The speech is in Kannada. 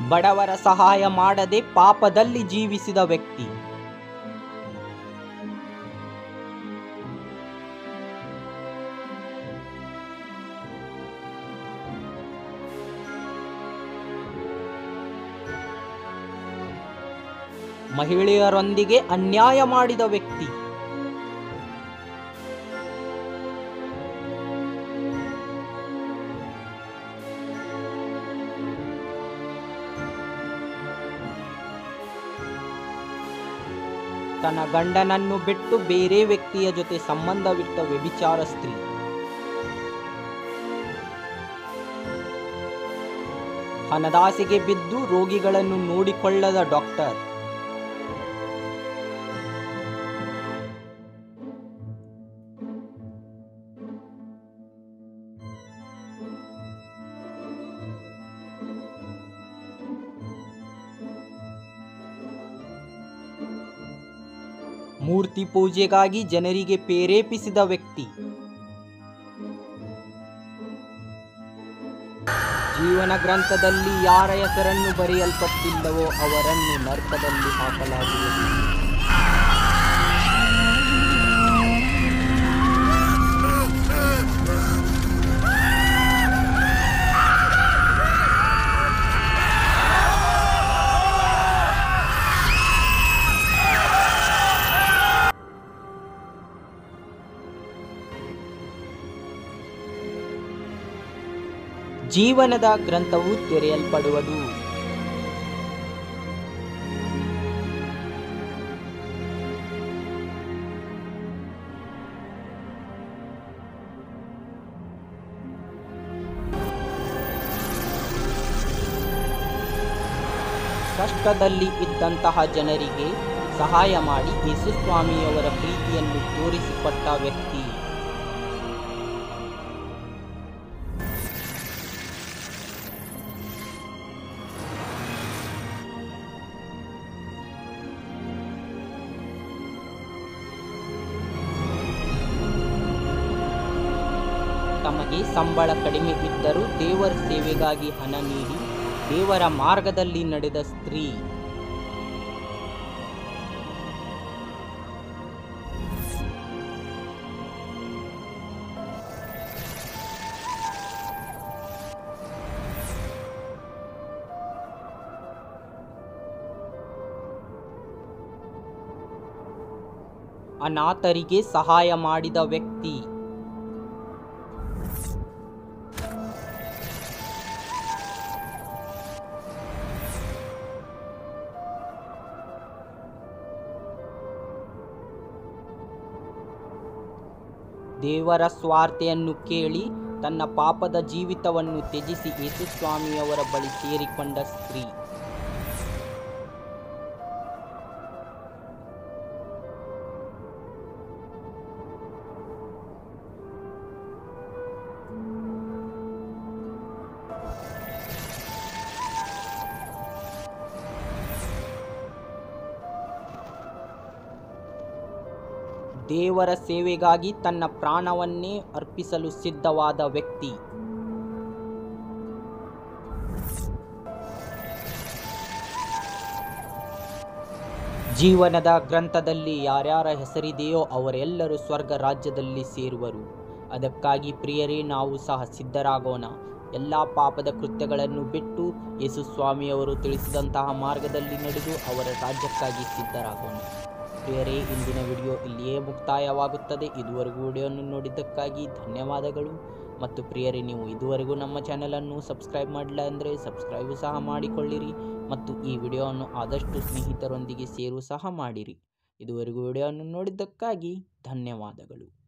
ಬಡವರ ಸಹಾಯ ಮಾಡದೆ ಪಾಪದಲ್ಲಿ ಜೀವಿಸಿದ ವ್ಯಕ್ತಿ ಮಹಿಳೆಯರೊಂದಿಗೆ ಅನ್ಯಾಯ ಮಾಡಿದ ವ್ಯಕ್ತಿ ತನ್ನ ಗಂಡನನ್ನು ಬಿಟ್ಟು ಬೇರೆ ವ್ಯಕ್ತಿಯ ಜೊತೆ ಸಂಬಂಧವಿಟ್ಟ ವ್ಯಭಿಚಾರ ಸ್ತ್ರೀ ಹಣದಾಸೆಗೆ ಬಿದ್ದು ರೋಗಿಗಳನ್ನು ನೋಡಿಕೊಳ್ಳದ ಡಾಕ್ಟರ್ ಮೂರ್ತಿ ಪೂಜೆಗಾಗಿ ಜನರಿಗೆ ಪ್ರೇರೇಪಿಸಿದ ವ್ಯಕ್ತಿ ಜೀವನ ಗ್ರಂಥದಲ್ಲಿ ಯಾರ ಹೆಸರನ್ನು ಬರೆಯಲ್ಪಟ್ಟಿಲ್ಲವೋ ಅವರನ್ನು ನರ್ಕದಲ್ಲಿ ಹಾಕಲಾಗುವುದು ಜೀವನದ ಗ್ರಂಥವು ತೆರೆಯಲ್ಪಡುವುದು ಕಷ್ಟದಲ್ಲಿ ಇದ್ದಂತಹ ಜನರಿಗೆ ಸಹಾಯ ಮಾಡಿ ಯೇಸುಸ್ವಾಮಿಯವರ ಪ್ರೀತಿಯನ್ನು ತೋರಿಸಿಕೊಟ್ಟ ವ್ಯಕ್ತಿ ತಮಗೆ ಸಂಬಳ ಕಡಿಮೆ ಇದ್ದರೂ ದೇವರ ಸೇವೆಗಾಗಿ ಹಣ ನೀಡಿ ದೇವರ ಮಾರ್ಗದಲ್ಲಿ ನಡೆದ ಸ್ತ್ರೀ ಅನಾಥರಿಗೆ ಸಹಾಯ ಮಾಡಿದ ವ್ಯಕ್ತಿ ದೇವರ ಸ್ವಾರ್ಥೆಯನ್ನು ಕೇಳಿ ತನ್ನ ಪಾಪದ ಜೀವಿತವನ್ನು ತ್ಯಜಿಸಿ ಯೇಸುಸ್ವಾಮಿಯವರ ಬಳಿ ಸೇರಿಕೊಂಡ ಸ್ತ್ರೀ ದೇವರ ಸೇವೆಗಾಗಿ ತನ್ನ ಪ್ರಾಣವನ್ನೇ ಅರ್ಪಿಸಲು ಸಿದ್ಧವಾದ ವ್ಯಕ್ತಿ ಜೀವನದ ಗ್ರಂಥದಲ್ಲಿ ಯಾರ್ಯಾರ ಹೆಸರಿದೆಯೋ ಅವರೆಲ್ಲರೂ ಸ್ವರ್ಗ ರಾಜ್ಯದಲ್ಲಿ ಸೇರುವರು ಅದಕ್ಕಾಗಿ ಪ್ರಿಯರೇ ನಾವು ಸಹ ಸಿದ್ಧರಾಗೋಣ ಎಲ್ಲ ಪಾಪದ ಕೃತ್ಯಗಳನ್ನು ಬಿಟ್ಟು ಯೇಸು ಸ್ವಾಮಿಯವರು ತಿಳಿಸಿದಂತಹ ಮಾರ್ಗದಲ್ಲಿ ನಡೆದು ಅವರ ರಾಜ್ಯಕ್ಕಾಗಿ ಸಿದ್ಧರಾಗೋಣ ಪ್ರಿಯರೇ ಇಂದಿನ ವಿಡಿಯೋ ಇಲ್ಲಿಯೇ ಮುಕ್ತಾಯವಾಗುತ್ತದೆ ಇದುವರೆಗೂ ವಿಡಿಯೋವನ್ನು ನೋಡಿದ್ದಕ್ಕಾಗಿ ಧನ್ಯವಾದಗಳು ಮತ್ತು ಪ್ರಿಯರೇ ನೀವು ಇದುವರೆಗೂ ನಮ್ಮ ಚಾನಲನ್ನು ಸಬ್ಸ್ಕ್ರೈಬ್ ಮಾಡಿಲ್ಲ ಅಂದರೆ ಸಬ್ಸ್ಕ್ರೈಬ್ ಸಹ ಮಾಡಿಕೊಳ್ಳಿರಿ ಮತ್ತು ಈ ವಿಡಿಯೋವನ್ನು ಆದಷ್ಟು ಸ್ನೇಹಿತರೊಂದಿಗೆ ಸೇರು ಸಹ ಮಾಡಿರಿ ಇದುವರೆಗೂ ವಿಡಿಯೋವನ್ನು ನೋಡಿದ್ದಕ್ಕಾಗಿ ಧನ್ಯವಾದಗಳು